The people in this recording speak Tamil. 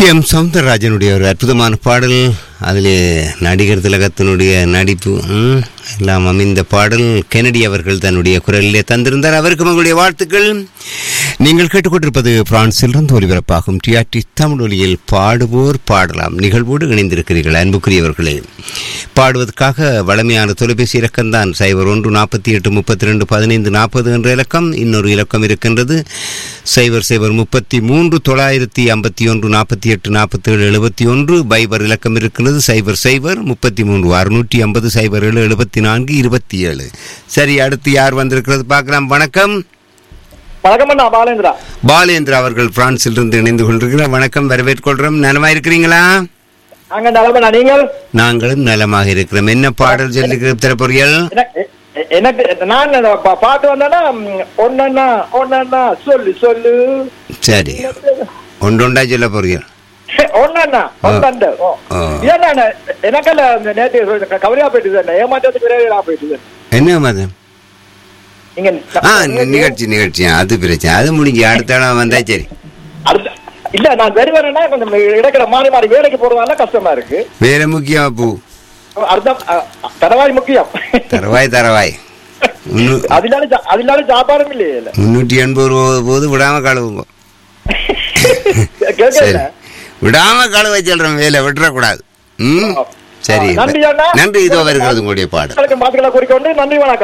டி எம் சவுந்தரராஜனுடைய ஒரு அற்புதமான பாடல் அதிலே நடிகர் திலகத்தினுடைய நடிப்பு ம், எல்லாம் அமைந்த பாடல் கெனடி அவர்கள் தன்னுடைய குரலிலே தந்திருந்தார் அவருக்கும் உங்களுடைய வாழ்த்துக்கள் நீங்கள் கேட்டுக்கொண்டிருப்பது பிரான்சிலிருந்து ஒலிபரப்பாகும் டிஆர்டி தமிழ் ஒலியில் பாடுவோர் பாடலாம் நிகழ்வோடு இணைந்திருக்கிறீர்கள் அன்புக்குரியவர்களே பாடுவதற்காக வளமையான தொலைபேசி இலக்கம்தான் சைபர் ஒன்று நாற்பத்தி எட்டு முப்பத்தி ரெண்டு பதினைந்து நாற்பது என்ற இலக்கம் இன்னொரு இலக்கம் இருக்கின்றது சைபர் சைபர் முப்பத்தி மூன்று தொள்ளாயிரத்தி ஐம்பத்தி ஒன்று நாற்பத்தி எட்டு நாற்பத்தி ஏழு எழுபத்தி ஒன்று பைபர் இலக்கம் இருக்கின்றது சைபர் சைபர் முப்பத்தி மூன்று அறுநூற்றி ஐம்பது சைபர் ஏழு எழுபத்தி நான்கு இருபத்தி ஏழு சரி அடுத்து யார் வந்திருக்கிறது பார்க்கலாம் வணக்கம் வணக்கம் அண்ணா பாலேந்திரா பாலேந்திரா அவர்கள் பிரான்சிலிருந்து இணைந்து கொண்டிருக்கிறார் வணக்கம் வரவேற்கொள்கிறோம் நலமா இருக்கிறீங்களா அங்க நிலமண்ணா நீங்கள் நாங்களும் நலமாக இருக்கிறோம் என்ன பாடல் சொல்லிக்கிற திரைப்பொறியல் எனக்கு- எ- எனக்கு நான் அந்த பா- பாட்டு வந்தேன்னா ஒன்னா ஒன்னா சொல்லு சொல்லு சரி ஒன்றொண்டா சொல்ல போறீர்கள் ஒன்னா ஒன்னு ஆ. ஏன்னா எனக்கல்ல இந்த நேற்று கவலையா போயிட்டு ஏமாற்றத்துக்கு விரைவிலா போயிட்டு என்ன மதம் நீங்க ஆ நி- நிகழ்ச்சி நிகழ்ச்சி ஆ, அது பிரச்சனை அது முடிஞ்சு அடுத்த இடம் வந்தா சரி அடுத்த- இல்ல நான் வருவேன்னா கொஞ்சம் இடக்கிற மாறி மாறி வேலைக்கு போறதால கஷ்டமா இருக்கு வேற முக்கியமா பூ அர்த்தம் தரவாய் முக்கியம் தரவாய் தரவாய் முன்னூ- அதனால ஜா- அதனால சாப்பாடும் இல்லையே இல்ல முன்னூற்றி எண்பது ரூபா போது விடாம கழுவுங்க சரி கேட்கல விடாம கழுவ சொல்றோம் வேலை விட்டுறக்கூடாது ம் சரி நன்றி அண்ணா. நன்றி இதோ வருகிறது உங்களுடைய பாடல் மக்களுக்கு மாத்துக்களை குறிக்கொண்டு நன்றி வணக்கம்